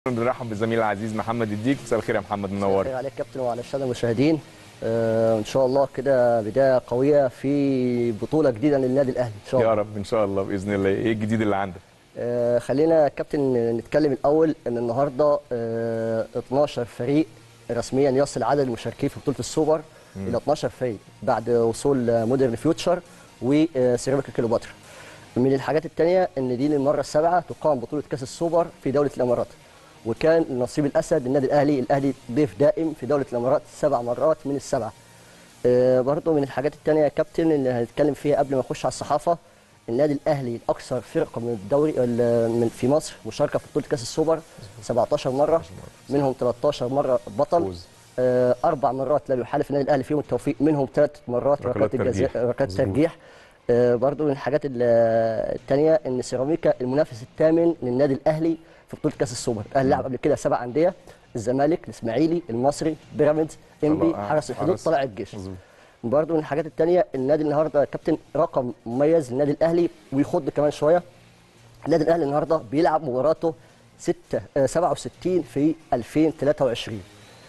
بنرحب بالزميل العزيز محمد الديك مساء الخير يا محمد منور خير عليك كابتن وعلى الساده المشاهدين آه ان شاء الله كده بدايه قويه في بطوله جديده للنادي الاهلي ان شاء الله يا رب ان شاء الله باذن الله ايه الجديد اللي عندك آه خلينا يا كابتن نتكلم الاول ان النهارده آه 12 فريق رسميا يصل عدد المشاركين في بطوله السوبر الى 12 فريق بعد وصول مودرن فيوتشر وسيراميكا كليوباترا من الحاجات الثانيه ان دي للمره السابعه تقام بطوله كاس السوبر في دوله الامارات وكان نصيب الاسد النادي الاهلي الاهلي ضيف دائم في دوله الامارات سبع مرات من السبعه آه برضو من الحاجات الثانيه يا كابتن اللي هنتكلم فيها قبل ما نخش على الصحافه النادي الاهلي الاكثر فرقه من الدوري من في مصر مشاركه في بطوله كاس السوبر 17 مره منهم 13 مره بطل فوز. آه اربع مرات لم يحالف النادي الاهلي فيهم التوفيق منهم ثلاث مرات ركلات ركلات الجزاء ترجيح. ركلات مظبوط. ترجيح آه برضو من الحاجات ال- الثانيه ان سيراميكا المنافس الثامن للنادي الاهلي في بطوله كاس السوبر الاهلي لعب قبل كده سبع انديه الزمالك الاسماعيلي المصري بيراميدز انبي طلع- حرس الحدود حرس. طلع الجيش مظبوط. برضه من الحاجات الثانيه النادي النهارده يا كابتن رقم مميز للنادي الاهلي ويخض كمان شويه النادي الاهلي النهارده بيلعب مباراته 6 آه، 67 في 2023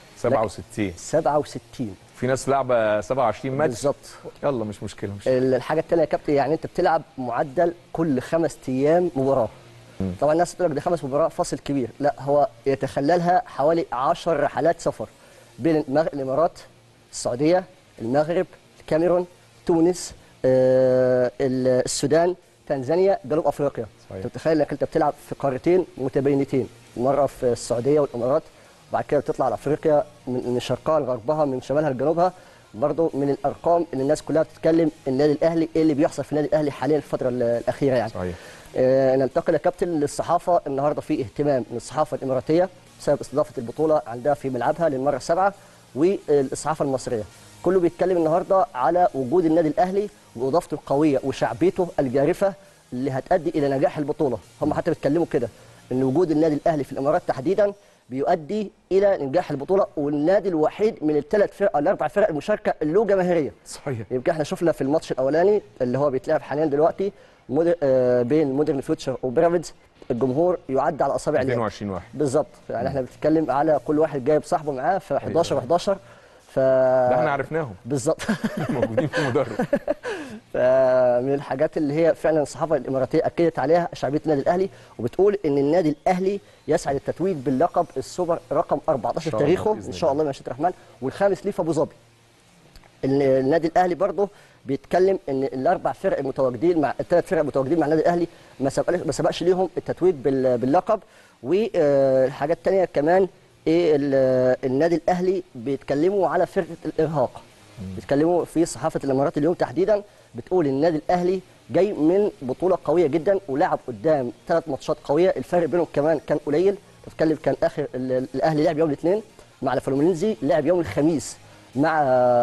67 67 في ناس لعبه 27 ماتش بالظبط يلا مش مشكله مش الحاجه الثانيه يا كابتن يعني انت بتلعب معدل كل خمس ايام مباراه طبعا الناس تقول لك ده خمس مباراه فاصل كبير لا هو يتخللها حوالي 10 رحلات سفر بين المغ... الامارات السعوديه المغرب الكاميرون تونس آه ال- السودان تنزانيا جنوب افريقيا صحيح. انت متخيل انك انت بتلعب في قارتين متباينتين مره في السعوديه والامارات وبعد كده بتطلع على افريقيا من من شرقها لغربها من شمالها لجنوبها برضه من الارقام اللي الناس كلها بتتكلم النادي الاهلي ايه اللي بيحصل في النادي الاهلي حاليا الفتره ال- الاخيره يعني صحيح آه، ننتقل يا كابتن للصحافه النهارده في اهتمام من الصحافه الاماراتيه بسبب استضافه البطوله عندها في ملعبها للمره السابعه والصحافه المصريه كله بيتكلم النهارده على وجود النادي الاهلي واضافته القويه وشعبيته الجارفه اللي هتؤدي الى نجاح البطوله هم حتى بيتكلموا كده ان وجود النادي الاهلي في الامارات تحديدا بيؤدي الى نجاح البطوله والنادي الوحيد من الثلاث فرق الاربع فرق المشاركه اللي له جماهيريه صحيح يمكن احنا شفنا في الماتش الاولاني اللي هو بيتلعب حاليا دلوقتي مودر آه بين مودرن فيوتشر وبيراميدز الجمهور يعد على اصابع اليد 22 واحد بالظبط يعني احنا بنتكلم على كل واحد جايب صاحبه معاه في 11 و11 ف ده احنا عرفناهم بالظبط موجودين في المدرج فمن الحاجات اللي هي فعلا الصحافه الاماراتيه اكدت عليها شعبيه النادي الاهلي وبتقول ان النادي الاهلي يسعى للتتويج باللقب السوبر رقم 14 إن شاء الله تاريخه بإذن ان شاء الله مشيئه الرحمن والخامس ليه في ابو ظبي ال- النادي الاهلي برضه بيتكلم ان الاربع فرق المتواجدين مع الثلاث فرق المتواجدين مع النادي الاهلي ما سبقش ما سبقش ليهم التتويج بال- باللقب والحاجات الثانيه كمان ايه ال- النادي الاهلي بيتكلموا على فرقه الارهاق بيتكلموا في صحافه الامارات اليوم تحديدا بتقول النادي الاهلي جاي من بطوله قويه جدا ولعب قدام ثلاث ماتشات قويه الفرق بينهم كمان كان قليل بتتكلم كان اخر ال- الاهلي لعب يوم الاثنين مع الفلومينينزي لعب يوم الخميس مع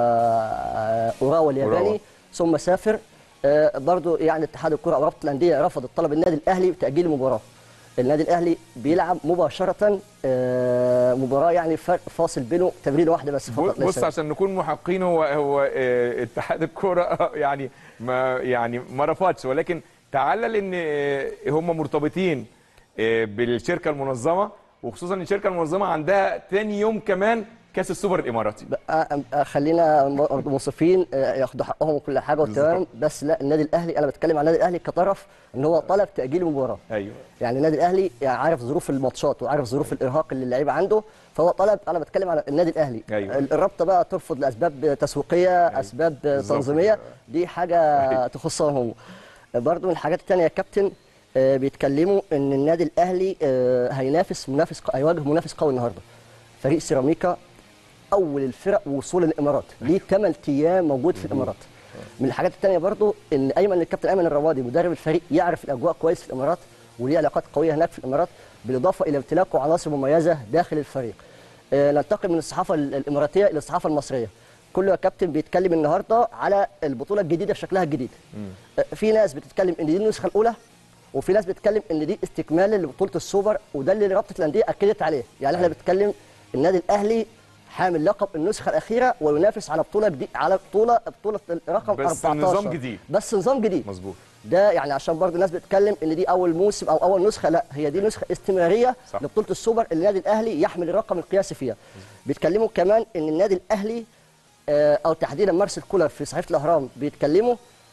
آه، اوراوا الياباني أوراوا. ثم سافر آه، برضو يعني اتحاد الكره او رابطه الانديه رفضت طلب النادي الاهلي بتاجيل المباراه النادي الاهلي بيلعب مباشره آه، مباراه يعني فرق فاصل بينه تمرينه واحده بس فقط بص عشان نكون محقين هو هو آه، اتحاد الكوره آه، يعني ما يعني ما رفضش ولكن تعلل ان آه، هم مرتبطين آه، بالشركه المنظمه وخصوصا ان الشركه المنظمه عندها تاني يوم كمان كاس السوبر الاماراتي بقى آه، خلينا برضه منصفين آه، ياخدوا حقهم وكل حاجه وتمام بس لا النادي الاهلي انا بتكلم عن النادي الاهلي كطرف ان هو طلب تاجيل المباراه ايوه يعني النادي الاهلي يعني عارف ظروف الماتشات وعارف ظروف الارهاق اللي اللعيبه عنده فهو طلب انا بتكلم على النادي الاهلي أيوة. الرابطه بقى ترفض لاسباب تسويقيه اسباب بالظبط تنظيميه كده. دي حاجه تخصهم هم برضو من الحاجات الثانيه يا كابتن آه، بيتكلموا ان النادي الاهلي آه، هينافس منافس هيواجه منافس قوي النهارده فريق سيراميكا اول الفرق وصول الامارات ليه 8 ايام موجود في الامارات من الحاجات الثانيه برضو ان ايمن الكابتن ايمن الروادي مدرب الفريق يعرف الاجواء كويس في الامارات وليه علاقات قويه هناك في الامارات بالاضافه الى امتلاكه عناصر مميزه داخل الفريق آه، ننتقل من الصحافه ال- الاماراتيه الى الصحافه المصريه كله يا كابتن بيتكلم النهارده على البطوله الجديده بشكلها الجديد آه، في ناس بتتكلم ان دي النسخه الاولى وفي ناس بتتكلم ان دي استكمال لبطوله السوبر وده اللي رابطه الانديه اكدت عليه يعني احنا بنتكلم النادي الاهلي حامل لقب النسخه الاخيره وينافس على بطوله جديد على بطوله بطوله رقم بس 14 نظام جديد. بس نظام جديد مظبوط ده يعني عشان برضه الناس بتتكلم ان دي اول موسم او اول نسخه لا هي دي نسخه استمراريه صح. لبطوله السوبر اللي النادي الاهلي يحمل الرقم القياسي فيها بيتكلموا كمان ان النادي الاهلي آه، او تحديدا مارسيل كولر في صحيفه الاهرام بيتكلموا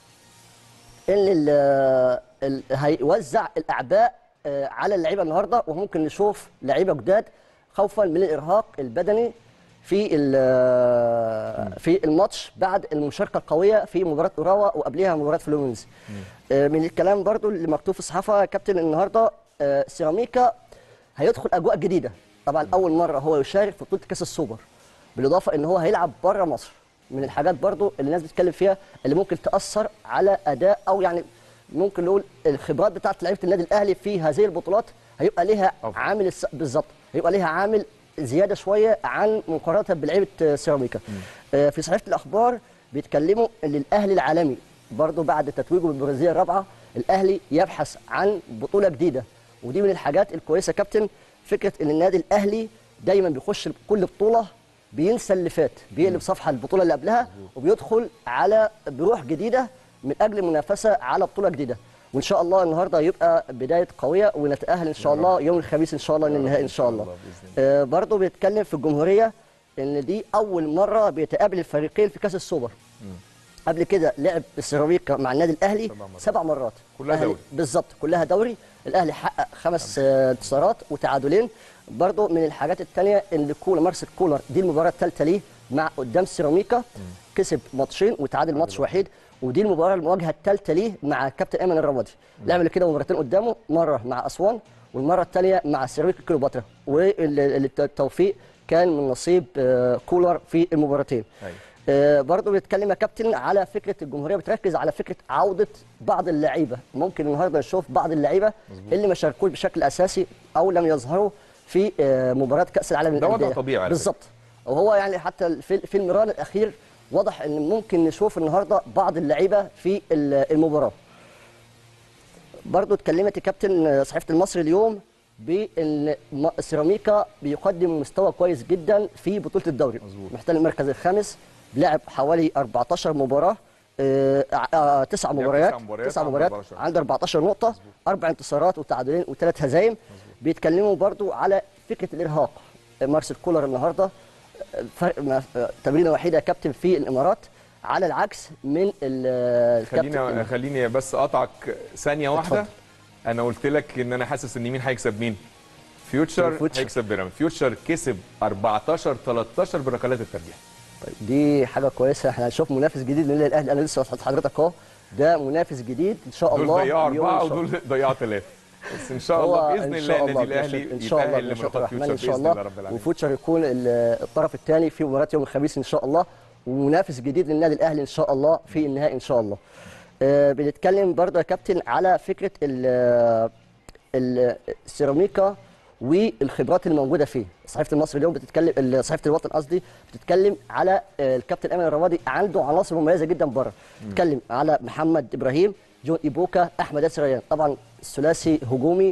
ان ال- ال- هيوزع الاعباء آه، على اللعيبه النهارده وممكن نشوف لعيبه جداد خوفا من الارهاق البدني في ال- في الماتش بعد المشاركه القويه في مباراه اوراوا وقبلها مباراه فلومنز آه، من الكلام برضو اللي مكتوب في الصحافه يا كابتن النهارده آه، سيراميكا هيدخل اجواء جديده طبعا اول مره هو يشارك في بطوله كاس السوبر بالاضافه ان هو هيلعب بره مصر من الحاجات برضو اللي الناس بتتكلم فيها اللي ممكن تاثر على اداء او يعني ممكن نقول الخبرات بتاعه لعيبه النادي الاهلي في هذه البطولات هيبقى ليها أفضل. عامل الس- بالظبط هيبقى ليها عامل زياده شويه عن مقارنه بلعيبه آه، سيراميكا آه، في صحيفه الاخبار بيتكلموا ان الاهلي العالمي برضو بعد تتويجه بالبرازيل الرابعه الاهلي يبحث عن بطوله جديده ودي من الحاجات الكويسه يا كابتن فكره ان النادي الاهلي دايما بيخش كل بطوله بينسى اللي فات بيقلب صفحه البطوله اللي قبلها وبيدخل على بروح جديده من اجل المنافسه على بطوله جديده وان شاء الله النهارده يبقى بدايه قويه ونتاهل ان شاء الله يوم الخميس ان شاء الله للنهائي ان شاء الله الله بإذن الله. آه برضه بيتكلم في الجمهوريه ان دي اول مره بيتقابل الفريقين في كاس السوبر قبل كده لعب السيراميكا مع النادي الاهلي سبع مرات. سبع مرات كلها الأهلي- دوري. بالظبط كلها دوري الاهلي حقق خمس آه، انتصارات وتعادلين برضو من الحاجات الثانيه اللي كولر مارسيل كولر دي المباراه الثالثه ليه مع قدام سيراميكا كسب ماتشين وتعادل ماتش وحيد ودي المباراه المواجهه الثالثه ليه مع الكابتن ايمن الرمادي لعب قبل كده مباراتين قدامه مره مع اسوان والمره الثانيه مع سيراميكا كليوباترا والتوفيق كان من نصيب آه، كولر في المباراتين أيوة. آه، برضه بيتكلم يا كابتن على فكره الجمهوريه بتركز على فكره عوده بعض اللعيبه ممكن النهارده نشوف بعض اللعيبه اللي ما شاركوش بشكل اساسي او لم يظهروا في آه، مباراه كاس العالم ده وضع للأندية. طبيعي على بالظبط وهو يعني حتى في في المران الاخير واضح ان ممكن نشوف النهارده بعض اللعيبه في ال- المباراه برضه اتكلمت الكابتن صحيفه المصري اليوم بان م- سيراميكا بيقدم مستوى كويس جدا في بطوله الدوري مظبوط. محتل المركز الخامس لعب حوالي 14 مباراه آه، آه، تسع لعب مباريات تسع مباريات، تسع عنده مباريات 14. عنده 14 نقطه اربع انتصارات وتعادلين وثلاث هزايم بيتكلموا برضو على فكره الارهاق مارسيل كولر النهارده فرق ما- تمرينه وحيده كابتن في الامارات على العكس من ال- خليني الكابتن خليني بس اقطعك ثانيه واحده اتفضل. انا قلت لك ان انا حاسس ان مين هيكسب مين فيوتشر فيوتشر. هيكسب بيراميدز فيوتشر كسب 14 13 بركلات الترجيح طيب دي حاجه كويسه احنا هنشوف منافس جديد للنادي الاهلي انا لسه بحط حضرتك اهو ده منافس جديد ان شاء دول الله ضيعوا يوم اربعه إن شاء- ودول ضيعوا ثلاثه بس ان شاء هو الله باذن إن الله شاء النادي الله الاهلي ان شاء الله يتاهل بمشيئة لملقب الرحمن فيوتشر ان شاء باذن الله الله رب العالمين وفوتشر يكون ال- الطرف الثاني في مباراه يوم الخميس ان شاء الله ومنافس جديد للنادي الاهلي ان شاء الله في النهائي ان شاء الله آه، بنتكلم برضه يا كابتن على فكره ال- ال- السيراميكا والخبرات اللي موجوده فيه صحيفه المصري اليوم بتتكلم ال- صحيفه الوطن قصدي بتتكلم على آه، الكابتن ايمن الرمادي عنده عناصر مميزه جدا بره بتتكلم على محمد ابراهيم جون ايبوكا احمد ياسر ريان طبعا الثلاثي هجومي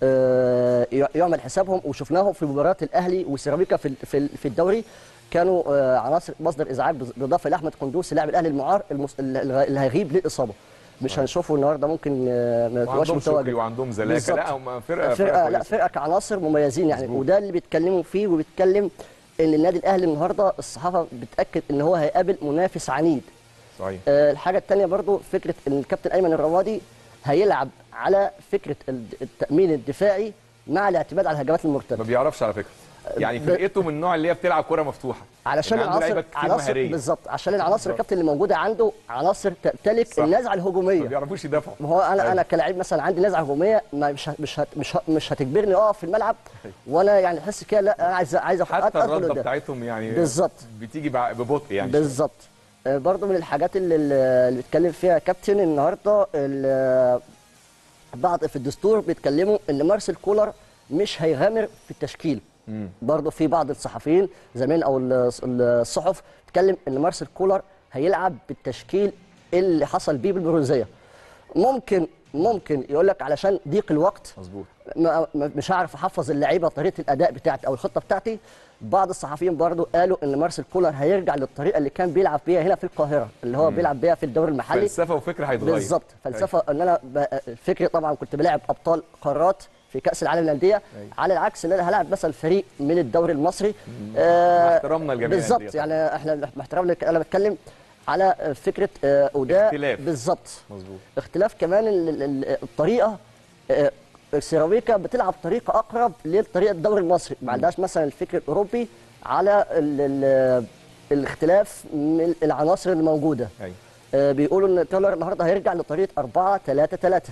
آه، يع- يعمل حسابهم وشفناهم في مباراه الاهلي وسيراميكا في ال- في ال- في الدوري كانوا آه، عناصر مصدر ازعاج بالاضافه لاحمد قندوسي لاعب الاهلي المعار المس- اللي هيغيب للاصابه مش هنشوفه النهارده ممكن آه، ما يبقاش وعندهم متواجد شكري وعندهم زلاكه بالظبط. لا هم فرقه فرقه لا كويسة. فرقه كعناصر مميزين يعني مظبوط. وده اللي بيتكلموا فيه وبيتكلم ان النادي الاهلي النهارده الصحافه بتاكد ان هو هيقابل منافس عنيد صحيح آه، الحاجه الثانيه برضو فكره ان الكابتن ايمن الروادي هيلعب على فكره الد- التامين الدفاعي مع الاعتماد على الهجمات المرتده ما بيعرفش على فكره يعني ب- فرقته من النوع اللي هي بتلعب كره مفتوحه علشان يعني عنده العناصر لعيبة كتير عناصر مهارية. بالظبط عشان العناصر بالظبط. الكابتن اللي موجوده عنده عناصر تمتلك صح. النزعه ما الهجوميه بيعرفوش يدافعوا ما هو انا أيوة. انا كلاعب مثلا عندي نزعه هجوميه ما مش ه- مش هت مش ه- مش هتجبرني اقف في الملعب وانا يعني احس كده لا انا عايز عايز أخ- حتى أدخل الرده قدام. بتاعتهم يعني بالظبط. بتيجي بع- ببطء يعني بالظبط آه، برضو من الحاجات اللي, اللي بيتكلم فيها كابتن النهارده ال- بعض في الدستور بيتكلموا ان مارسيل كولر مش هيغامر في التشكيل برضو في بعض الصحفيين زمان او الص- الصحف بتتكلم ان مارسيل كولر هيلعب بالتشكيل اللي حصل بيه بالبرونزيه ممكن ممكن يقول لك علشان ضيق الوقت مظبوط ما ما- مش هعرف احفظ اللعيبه طريقه الاداء بتاعتي او الخطه بتاعتي بعض الصحفيين برضو قالوا ان مارسيل كولر هيرجع للطريقه اللي كان بيلعب بيها هنا في القاهره اللي هو بيلعب بيها في الدوري المحلي فلسفه وفكر هيتغير بالظبط فلسفه ان انا ب- فكري طبعا كنت بلاعب ابطال قارات في كاس العالم للانديه أيوة. على العكس ان انا هلاعب مثلا فريق من الدوري المصري مع آه احترامنا لجميع بالظبط الأندية يعني احنا باحترام لك- انا بتكلم على فكره آه وده اختلاف. بالظبط مظبوط اختلاف كمان ال- ال- ال- الطريقه آه، السيراميكا بتلعب طريقه اقرب لطريقه الدوري المصري ما عندهاش مثلا الفكر الاوروبي على ال ال الاختلاف من العناصر اللي موجوده ايوه آه، بيقولوا ان كولر النهارده هيرجع لطريقه 4 3 3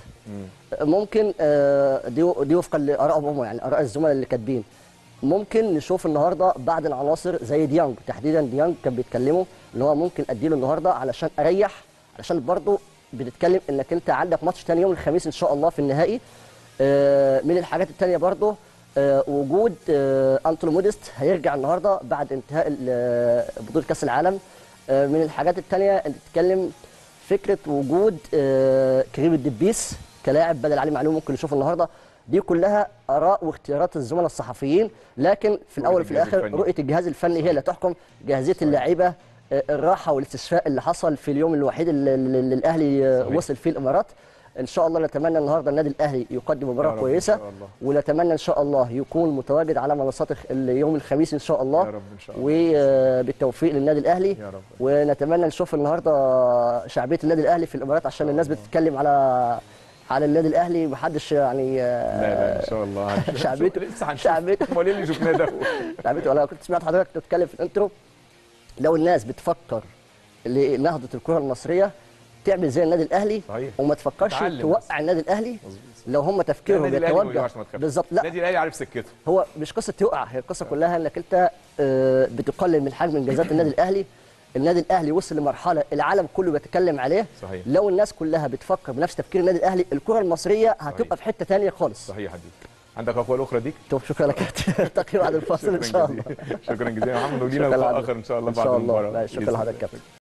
ممكن آه، دي دي وفقا لارائهم هم يعني اراء الزملاء اللي كاتبين ممكن نشوف النهارده بعض العناصر زي ديانج تحديدا ديانج كان بيتكلموا ان هو ممكن اديله النهارده علشان اريح علشان برضه بنتكلم انك انت عندك ماتش تاني يوم الخميس ان شاء الله في النهائي آه، من الحاجات التانية برضه آه، وجود آه، انتوني موديست هيرجع النهارده بعد انتهاء ال- آه، بطوله كاس العالم آه، من الحاجات التانية اللي بتتكلم فكره وجود آه، كريم الدبيس كلاعب بدل علي معلوم ممكن نشوفه النهارده دي كلها اراء واختيارات الزملاء الصحفيين لكن في الاول وفي الجهاز الاخر الفني. رؤيه الجهاز الفني هي اللي تحكم جاهزيه اللعيبه آه، الراحه والاستشفاء اللي حصل في اليوم الوحيد اللي اللي- اللي الاهلي آه، صحيح. وصل فيه الامارات ان شاء الله نتمنى النهارده النادي الاهلي يقدم يا مباراه رب إن كويسه شاء الله. ونتمنى ان شاء الله يكون متواجد على منصات الخ- يوم الخميس ان شاء الله يا رب إن شاء الله. وبالتوفيق للنادي الاهلي يا رب. ونتمنى نشوف النهارده شعبيه النادي الاهلي في الامارات عشان الناس بتتكلم على على النادي الاهلي محدش يعني آه، لا لا ان شاء الله هنشوف. شعبيته- لسه هنشوف شعبيته. امال ايه اللي شفناه ده شعبيته ولا كنت سمعت حضرتك بتتكلم في الانترو لو الناس بتفكر لنهضه الكره المصريه تعمل زي النادي الاهلي صحيح. وما تفكرش تتعلم توقع النادي الاهلي لو هم تفكيرهم النادي الأهلي ما يتوجه بيقعش، ما تخافش. بالظبط لا النادي الاهلي عارف سكته هو مش قصه توقع هي القصه كلها انك انت آه، بتقلل من حجم انجازات النادي الاهلي النادي الاهلي وصل لمرحله العالم كله بيتكلم عليه صحيح. لو الناس كلها بتفكر بنفس تفكير النادي الاهلي الكره المصريه هتبقى في حته ثانيه خالص صحيح يا حبيبي عندك اقوال اخرى ديك طب شكرا لك يا كابتن. نلتقي بعد الفاصل ان شكراً شاء الله جزيلاً. شكرا جزيلا يا محمد ولينا شكراً لقاء لحضرتك. اخر ان شاء الله ان بعد شاء المباراه الله لا، شكرا بإذن لحضرتك الله. يا كابتن